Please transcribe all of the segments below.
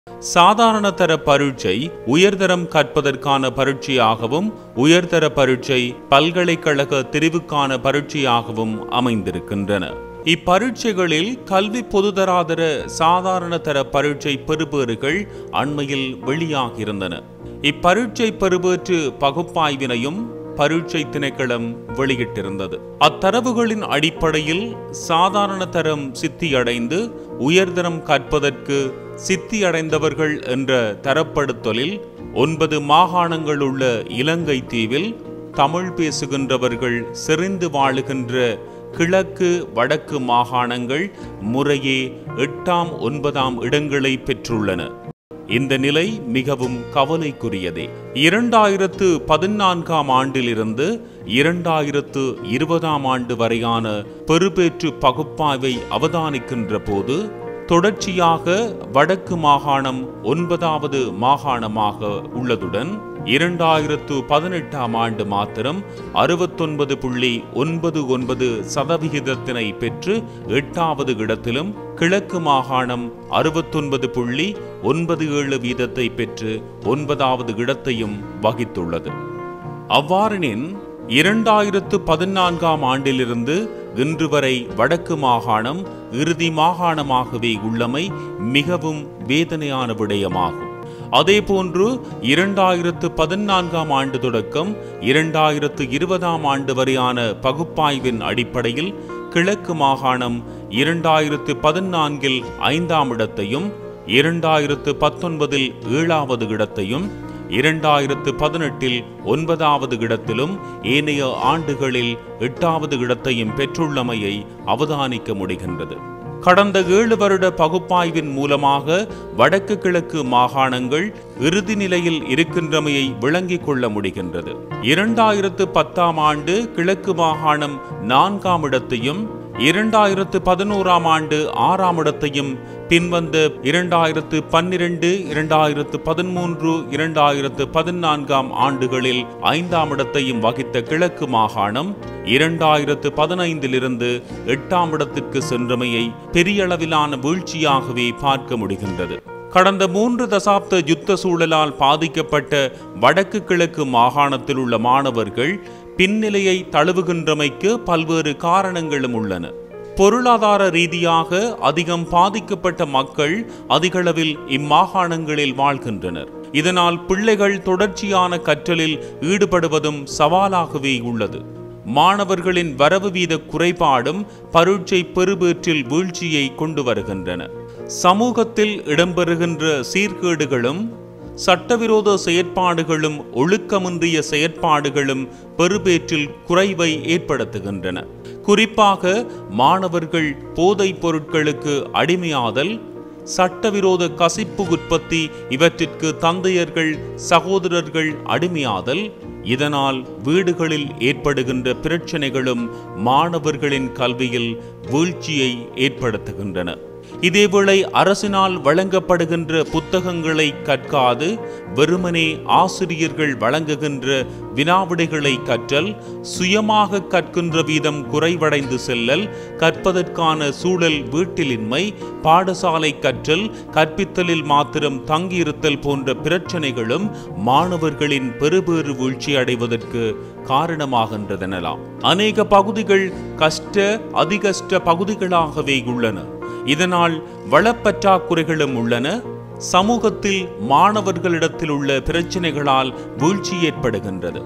சாதாரண தர பரீட்சை உயர்தரம் கற்பதற்கான பரீட்சையாகவும் உயர்தர பரீட்சை பல்கலைக்கழக தெரிவுக்கான பரீட்சையாகவும் அமைந்திருக்கின்றன இப்பரீட்சைகளில் கல்வி பொதுதராதர சாதாரண தர பரீட்சை பெறுபேறுகள் அண்மையில் வெளியாகியிருந்தன இப்பரீட்சை பெறுபேற்று பகுப்பாய்வினையும் பரீட்சை திணைக்களம் வெளியிட்டிருந்தது அத்தரவுகளின் அடிப்படையில் சாதாரண தரம் சித்தியடைந்து உயர்தரம் கற்பதற்கு சித்தியடைந்தவர்கள் என்ற தரப்படுத்தலில் ஒன்பது மாகாணங்கள் உள்ள இலங்கை தீவில் தமிழ் பேசுகின்றவர்கள் செறிந்து வாழுகின்ற கிழக்கு வடக்கு மாகாணங்கள் முறையே எட்டாம் ஒன்பதாம் இடங்களை பெற்றுள்ளன இந்த நிலை மிகவும் கவலைக்குரியதே இரண்டாயிரத்து பதினான்காம் ஆண்டிலிருந்து இரண்டாயிரத்து இருபதாம் ஆண்டு வரையான பெறுபேற்று பகுப்பாய்வை அவதானிக்கின்ற போது தொடர்ச்சியாக வடக்கு மாகாணம் ஒன்பதாவது மாகாணமாக உள்ளதுடன் இரண்டாயிரத்து பதினெட்டாம் ஆண்டு மாத்திரம் அறுபத்தொன்பது புள்ளி ஒன்பது ஒன்பது சதவிகிதத்தினை பெற்று எட்டாவது இடத்திலும் கிழக்கு மாகாணம் அறுபத்தொன்பது புள்ளி ஒன்பது ஏழு வீதத்தை பெற்று ஒன்பதாவது இடத்தையும் வகித்துள்ளது அவ்வாறெனின் இரண்டாயிரத்து பதினான்காம் ஆண்டிலிருந்து இன்று வரை வடக்கு மாகாணம் இறுதி மாகாணமாகவே உள்ளமை மிகவும் வேதனையான விடயமாகும் அதேபோன்று இரண்டாயிரத்து பதினான்காம் ஆண்டு தொடக்கம் இரண்டாயிரத்து இருபதாம் ஆண்டு வரையான பகுப்பாய்வின் அடிப்படையில் கிழக்கு மாகாணம் இரண்டாயிரத்து பதினான்கில் ஐந்தாம் இடத்தையும் இரண்டாயிரத்து பத்தொன்பதில் ஏழாவது இடத்தையும் இரண்டாயிரத்து பதினெட்டில் ஒன்பதாவது இடத்திலும் ஏனைய ஆண்டுகளில் எட்டாவது இடத்தையும் பெற்றுள்ளமையை அவதானிக்க முடிகின்றது கடந்த ஏழு வருட பகுப்பாய்வின் மூலமாக வடக்கு கிழக்கு மாகாணங்கள் இறுதி நிலையில் இருக்கின்றமையை விளங்கிக் கொள்ள முடிகின்றது இரண்டாயிரத்து பத்தாம் ஆண்டு கிழக்கு மாகாணம் நான்காம் இடத்தையும் இரண்டாயிரத்து பதினோராம் ஆண்டு ஆறாம் இடத்தையும் பின்வந்த இரண்டாயிரத்து பன்னிரண்டு இரண்டாயிரத்து பதிமூன்று இரண்டாயிரத்து பதினான்காம் ஆண்டுகளில் ஐந்தாம் இடத்தையும் வகித்த கிழக்கு மாகாணம் இரண்டாயிரத்து பதினைந்திலிருந்து எட்டாம் இடத்திற்கு சென்றமையை பெரிய அளவிலான வீழ்ச்சியாகவே பார்க்க முடிகின்றது கடந்த மூன்று தசாப்த யுத்த சூழலால் பாதிக்கப்பட்ட வடக்கு கிழக்கு மாகாணத்தில் உள்ள மாணவர்கள் பின்னிலையை தழுவுகின்றமைக்கு பல்வேறு காரணங்களும் உள்ளன பொருளாதார ரீதியாக அதிகம் பாதிக்கப்பட்ட மக்கள் அதிகளவில் இம்மாகாணங்களில் வாழ்கின்றனர் இதனால் பிள்ளைகள் தொடர்ச்சியான கற்றலில் ஈடுபடுவதும் சவாலாகவே உள்ளது மாணவர்களின் வரவு வீத குறைபாடும் பரீட்சை பெறுபேற்றில் வீழ்ச்சியை கொண்டு வருகின்றன சமூகத்தில் இடம்பெறுகின்ற சீர்கேடுகளும் சட்டவிரோத செயற்பாடுகளும் ஒழுக்கமின்றிய செயற்பாடுகளும் பெறுபேற்றில் குறைவை ஏற்படுத்துகின்றன குறிப்பாக மாணவர்கள் போதைப் பொருட்களுக்கு அடிமையாதல் சட்டவிரோத கசிப்பு உற்பத்தி இவற்றிற்கு தந்தையர்கள் சகோதரர்கள் அடிமையாதல் இதனால் வீடுகளில் ஏற்படுகின்ற பிரச்சனைகளும் மாணவர்களின் கல்வியில் வீழ்ச்சியை ஏற்படுத்துகின்றன இதேவேளை அரசினால் வழங்கப்படுகின்ற புத்தகங்களை கற்காது வெறுமனே ஆசிரியர்கள் வழங்குகின்ற வினாவிடைகளை கற்றல் சுயமாக கற்கின்ற வீதம் குறைவடைந்து செல்லல் கற்பதற்கான சூழல் வீட்டிலின்மை பாடசாலை கற்றல் கற்பித்தலில் மாத்திரம் தங்கியிருத்தல் போன்ற பிரச்சனைகளும் மாணவர்களின் பெறுபேறு வீழ்ச்சி அடைவதற்கு காரணமாகின்றதெனலாம் அநேக பகுதிகள் கஷ்ட அதிகஷ்ட பகுதிகளாகவே உள்ளன இதனால் வளப்பற்றாக்குறைகளும் உள்ளன சமூகத்தில் மாணவர்களிடத்தில் உள்ள பிரச்சனைகளால் வீழ்ச்சி ஏற்படுகின்றது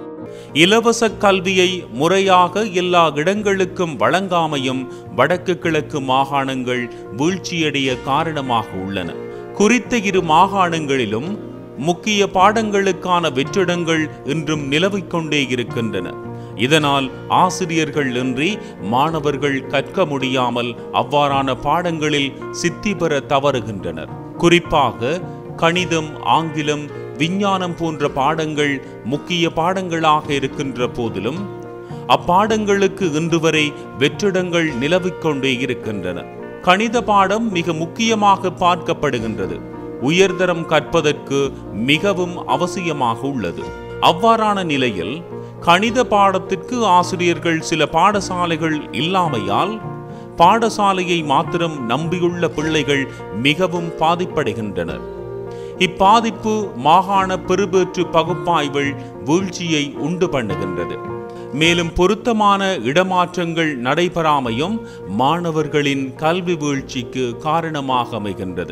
இலவச கல்வியை முறையாக எல்லா இடங்களுக்கும் வழங்காமையும் வடக்கு கிழக்கு மாகாணங்கள் வீழ்ச்சியடைய காரணமாக உள்ளன குறித்த இரு மாகாணங்களிலும் முக்கிய பாடங்களுக்கான வெற்றிடங்கள் இன்றும் நிலவிக் கொண்டே இருக்கின்றன இதனால் ஆசிரியர்கள் இன்றி மாணவர்கள் கற்க முடியாமல் அவ்வாறான பாடங்களில் சித்தி பெற தவறுகின்றனர் குறிப்பாக கணிதம் ஆங்கிலம் விஞ்ஞானம் போன்ற பாடங்கள் முக்கிய பாடங்களாக இருக்கின்ற போதிலும் அப்பாடங்களுக்கு இன்று வரை வெற்றிடங்கள் நிலவிக் கொண்டே இருக்கின்றன கணித பாடம் மிக முக்கியமாக பார்க்கப்படுகின்றது உயர்தரம் கற்பதற்கு மிகவும் அவசியமாக உள்ளது அவ்வாறான நிலையில் கணித பாடத்திற்கு ஆசிரியர்கள் சில பாடசாலைகள் இல்லாமையால் பாடசாலையை மாத்திரம் நம்பியுள்ள பிள்ளைகள் மிகவும் பாதிப்படைகின்றனர் இப்பாதிப்பு மாகாண பெருபேற்று பகுப்பாய்வில் வீழ்ச்சியை உண்டு பண்ணுகின்றது மேலும் பொருத்தமான இடமாற்றங்கள் நடைபெறாமையும் மாணவர்களின் கல்வி வீழ்ச்சிக்கு காரணமாக அமைகின்றது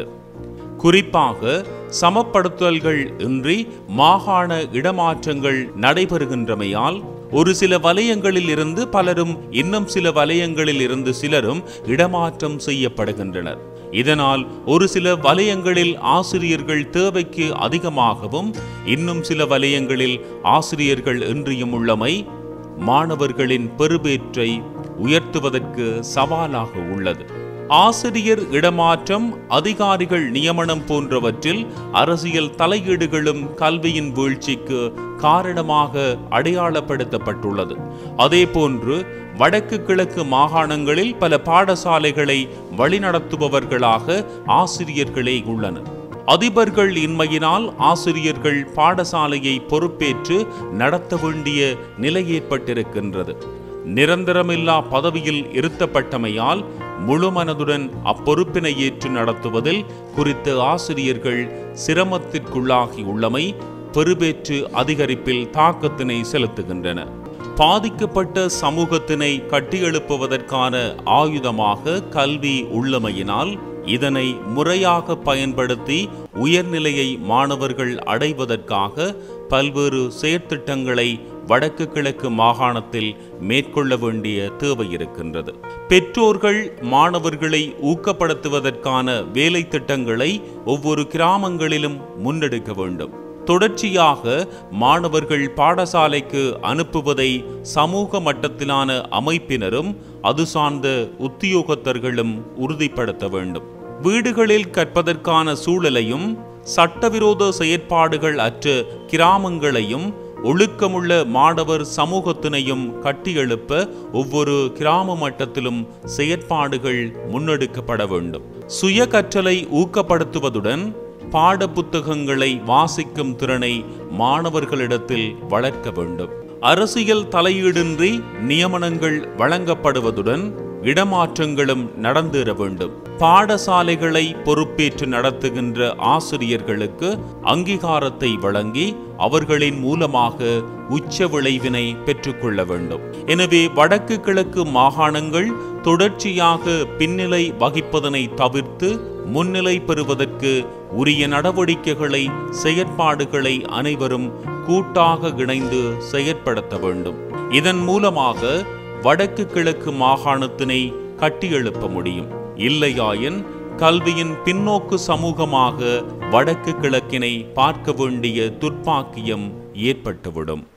குறிப்பாக சமப்படுத்தல்கள் இன்றி மாகாண இடமாற்றங்கள் நடைபெறுகின்றமையால் ஒரு சில வலயங்களில் இருந்து பலரும் இன்னும் சில வலயங்களில் இருந்து சிலரும் இடமாற்றம் செய்யப்படுகின்றனர் இதனால் ஒரு சில வலயங்களில் ஆசிரியர்கள் தேவைக்கு அதிகமாகவும் இன்னும் சில வலயங்களில் ஆசிரியர்கள் இன்றியும் உள்ளமை மாணவர்களின் பெறுபேற்றை உயர்த்துவதற்கு சவாலாக உள்ளது ஆசிரியர் இடமாற்றம் அதிகாரிகள் நியமனம் போன்றவற்றில் அரசியல் தலையீடுகளும் கல்வியின் வீழ்ச்சிக்கு காரணமாக அடையாளப்படுத்தப்பட்டுள்ளது அதேபோன்று வடக்கு கிழக்கு மாகாணங்களில் பல பாடசாலைகளை வழிநடத்துபவர்களாக ஆசிரியர்களே உள்ளனர் அதிபர்கள் இன்மையினால் ஆசிரியர்கள் பாடசாலையை பொறுப்பேற்று நடத்த வேண்டிய நிலை ஏற்பட்டிருக்கின்றது நிரந்தரமில்லா பதவியில் இருத்தப்பட்டமையால் முழுமனதுடன் அப்பொறுப்பினை ஏற்று நடத்துவதில் குறித்த ஆசிரியர்கள் சிரமத்திற்குள்ளாகி உள்ளமை பெருபேற்று அதிகரிப்பில் தாக்கத்தினை செலுத்துகின்றன பாதிக்கப்பட்ட சமூகத்தினை கட்டியெழுப்புவதற்கான ஆயுதமாக கல்வி உள்ளமையினால் இதனை முறையாக பயன்படுத்தி உயர்நிலையை மாணவர்கள் அடைவதற்காக பல்வேறு செயற்திட்டங்களை வடக்கு கிழக்கு மாகாணத்தில் மேற்கொள்ள வேண்டிய தேவை இருக்கின்றது பெற்றோர்கள் மாணவர்களை ஊக்கப்படுத்துவதற்கான வேலை திட்டங்களை ஒவ்வொரு கிராமங்களிலும் முன்னெடுக்க வேண்டும் தொடர்ச்சியாக மாணவர்கள் பாடசாலைக்கு அனுப்புவதை சமூக மட்டத்திலான அமைப்பினரும் அது சார்ந்த உத்தியோகத்தர்களும் உறுதிப்படுத்த வேண்டும் வீடுகளில் கற்பதற்கான சூழலையும் சட்டவிரோத செயற்பாடுகள் அற்ற கிராமங்களையும் ஒழுக்கமுள்ள மாணவர் சமூகத்தினையும் கட்டியெழுப்ப ஒவ்வொரு கிராம மட்டத்திலும் செயற்பாடுகள் முன்னெடுக்கப்பட வேண்டும் சுய கற்றலை ஊக்கப்படுத்துவதுடன் பாட புத்தகங்களை வாசிக்கும் திறனை மாணவர்களிடத்தில் வளர்க்க வேண்டும் அரசியல் தலையீடின்றி நியமனங்கள் வழங்கப்படுவதுடன் இடமாற்றங்களும் நடந்தேற வேண்டும் பாடசாலைகளை பொறுப்பேற்று நடத்துகின்ற ஆசிரியர்களுக்கு அங்கீகாரத்தை வழங்கி அவர்களின் மூலமாக உச்ச விளைவினை பெற்றுக்கொள்ள வேண்டும் எனவே வடக்கு கிழக்கு மாகாணங்கள் தொடர்ச்சியாக பின்னிலை வகிப்பதனை தவிர்த்து முன்னிலை பெறுவதற்கு உரிய நடவடிக்கைகளை செயற்பாடுகளை அனைவரும் கூட்டாக இணைந்து செயற்படுத்த வேண்டும் இதன் மூலமாக வடக்கு கிழக்கு மாகாணத்தினை கட்டியெழுப்ப முடியும் இல்லையாயின் கல்வியின் பின்னோக்கு சமூகமாக வடக்கு கிழக்கினை பார்க்க வேண்டிய துர்ப்பாக்கியம் ஏற்பட்டுவிடும்